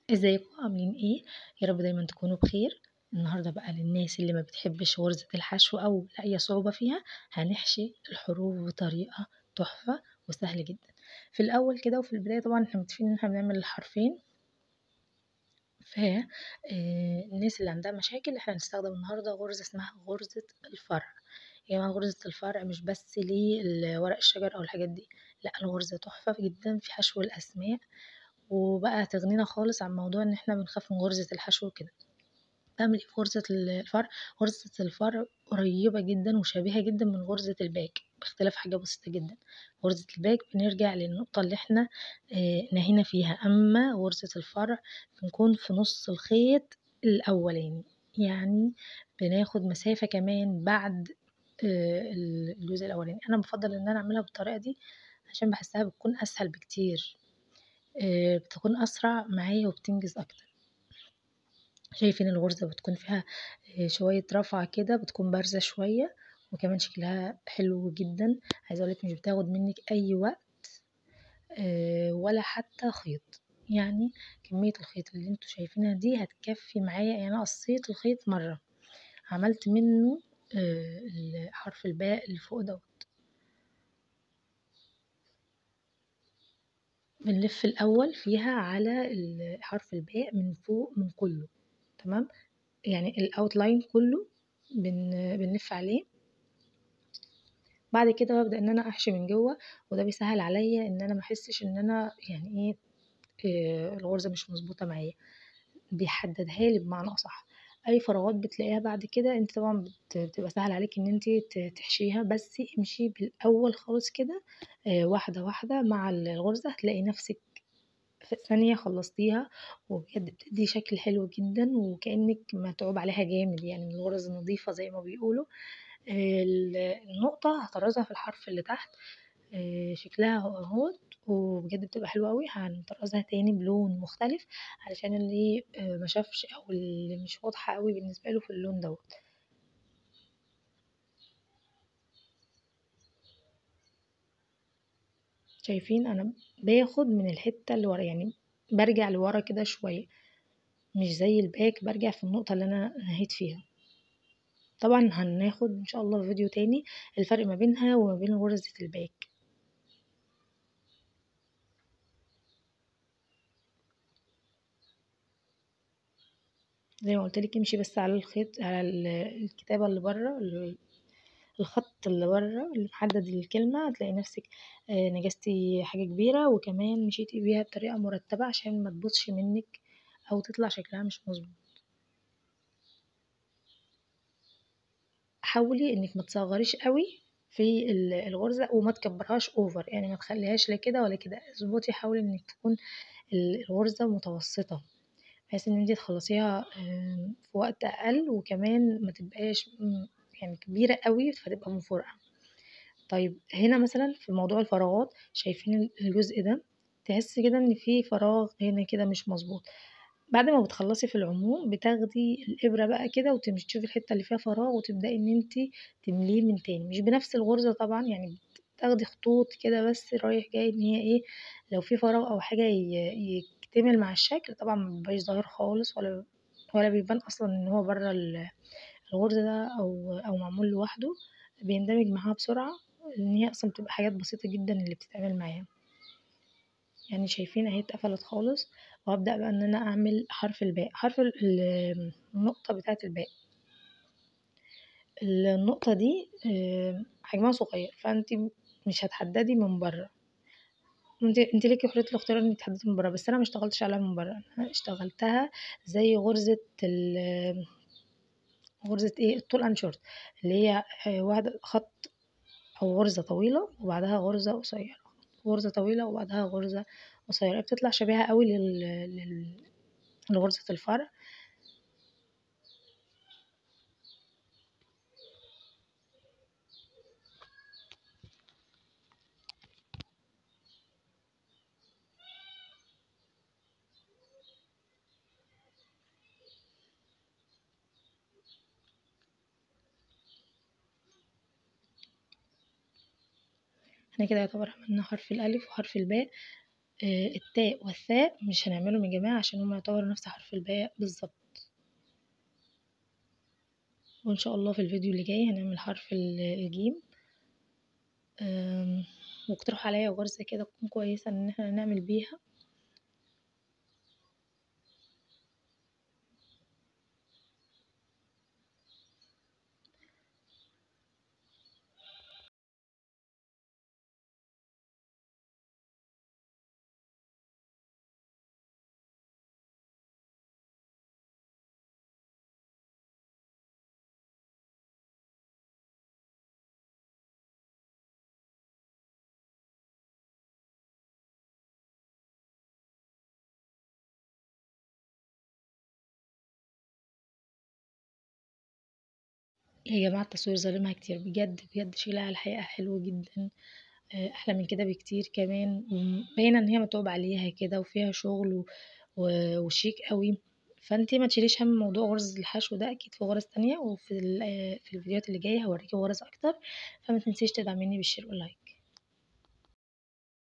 ازيكم عاملين ايه يا رب دايما تكونوا بخير النهارده بقى للناس اللي ما بتحبش غرزة الحشو او لاقيه صعوبة فيها هنحشي الحروف بطريقة تحفة وسهلة جدا في الاول كده وفي البداية طبعا احنا متفقين ان احنا بنعمل الحرفين ف الناس اللي عندها مشاكل احنا هنستخدم النهارده غرزة اسمها غرزة الفرع يا جماعة غرزة الفرع مش بس لورق الشجر او الحاجات دي لا الغرزة تحفة جدا في حشو الاسماء وبقى هتغنينا خالص عن موضوع ان احنا بنخاف من غرزة الحشو وكده بعمل ايه في غرزة الفرع غرزة الفرع قريبة جدا وشبيهة جدا من غرزة الباك باختلاف حاجة بسيطة جدا غرزة الباك بنرجع للنقطة اللي احنا اه نهينا فيها اما غرزة الفرع بنكون في نص الخيط الاولاني يعني بناخد مسافة كمان بعد اه الجزء الاولاني انا بفضل ان انا اعملها بالطريقة دي عشان بحسها بتكون اسهل بكتير اه بتكون اسرع معايا وبتنجز اكتر شايفين الغرزة بتكون فيها شوية رفعة كده بتكون بارزة شوية وكمان شكلها حلو جدا عايزة اقولك مش بتاخد منك اي وقت ولا حتى خيط يعني كمية الخيط اللي انتوا شايفينها دي هتكفي معايا يعني انا قصيت الخيط مرة عملت منه حرف الباء اللي فوق دوت بنلف الاول فيها على حرف الباء من فوق من كله تمام يعني الاوتلاين كله بن... بنلف عليه بعد كده ببدا ان انا احشي من جوه وده بيسهل عليا ان انا ما احسش ان انا يعني ايه, إيه الغرزه مش مظبوطه معايا بيحددها لي بمعنى اصح اي فراغات بتلاقيها بعد كده انت طبعا بتبقى سهل عليك ان انت تحشيها بس امشي بالاول خالص كده إيه واحده واحده مع الغرزه هتلاقي نفسك في ثانية خلصتيها وبجد بتدي شكل حلو جدا وكأنك متعوب عليها جامد يعني من الغرز النظيفة زي ما بيقولوا النقطة هطرزها في الحرف اللي تحت شكلها اهوت وبجد بتبقى حلوة اوي هنطرزها تاني بلون مختلف علشان اللي مشافش او اللي مش واضحة اوي بالنسبة له في اللون دوت شايفين انا باخد من الحته اللي ورا يعني برجع لورا كده شويه مش زي الباك برجع في النقطه اللي انا نهيت فيها طبعا هناخد ان شاء الله في فيديو تاني الفرق ما بينها وما بين غرزه الباك زي ما قلت لك امشي بس على الخيط على الكتابه اللي بره الخط اللي بره اللي محدد الكلمة هتلاقي نفسك نجزتي حاجة كبيرة وكمان مشيتي بيها بطريقة مرتبة عشان ما تبصش منك أو تطلع شكلها مش مظبوط حاولي انك ما تصغريش قوي في الغرزة وما تكبرهاش اوفر يعني ما تخليهاش لا كده ولا كده اظبطي حاولي انك تكون الغرزة متوسطة بحيث ان انتي تخلصيها في وقت اقل وكمان ما تبقاش يعني كبيرة قوي فتبقى مفرقة طيب هنا مثلا في موضوع الفراغات شايفين الجزء ده تحس كده ان في فراغ هنا كده مش مظبوط بعد ما بتخلصي في العموم بتاخدي الابره بقى كده وتمشي تشوفي الحته اللي فيها فراغ وتبداي ان انت تمليه من تاني مش بنفس الغرزه طبعا يعني تاخدي خطوط كده بس رايح جاي ان هي ايه لو في فراغ او حاجه يكتمل مع الشكل طبعا مبيبقاش ظاهر خالص ولا ولا بيبان اصلا ان هو بره الغرزة ده أو أو معمول لوحده بيندمج معاها بسرعة لأن هي أصلا بتبقى حاجات بسيطة جدا اللي بتتعمل معاها يعني شايفين اهي اتقفلت خالص وهبدأ بقى ان انا اعمل حرف الباء حرف النقطة بتاعة الباء النقطة دي حجمها صغير فانت مش هتحددي من بره انت انت ليكي حريه الاختيار انك تحددي من بره بس انا مشتغلتش عليها من بره انا اشتغلتها زي غرزه غرزة ايه الطول اند شورت اللي هي واحدة خط او غرزة طويلة وبعدها غرزة قصيرة غرزة طويلة وبعدها غرزة قصيرة بتطلع شبيهة قوي لل... لل... لغرزة الفرع احنا كده يعتبر عملنا حرف الألف وحرف الباء آه، التاء والثاء مش هنعملهم يا جماعة عشان هما يعتبروا نفس حرف الباء بالظبط وإن شاء الله في الفيديو اللي جاي هنعمل حرف الجيم واقترحوا عليا غرزة كده تكون كويسة إن احنا نعمل بيها يا جماعة التصوير ظالمها كتير بجد بجد شكلها على الحقيقة حلو جدا آه، أحلى من كده بكتير كمان وباينة إن هي متعوب عليها كده وفيها شغل وشيك قوي فانتي ما تشيليش هم موضوع غرز الحشو ده اكيد في غرز تانية وفي في الفيديوهات اللي جايه هوريكي غرز اكتر فما تنسيش تدعميني بالشير واللايك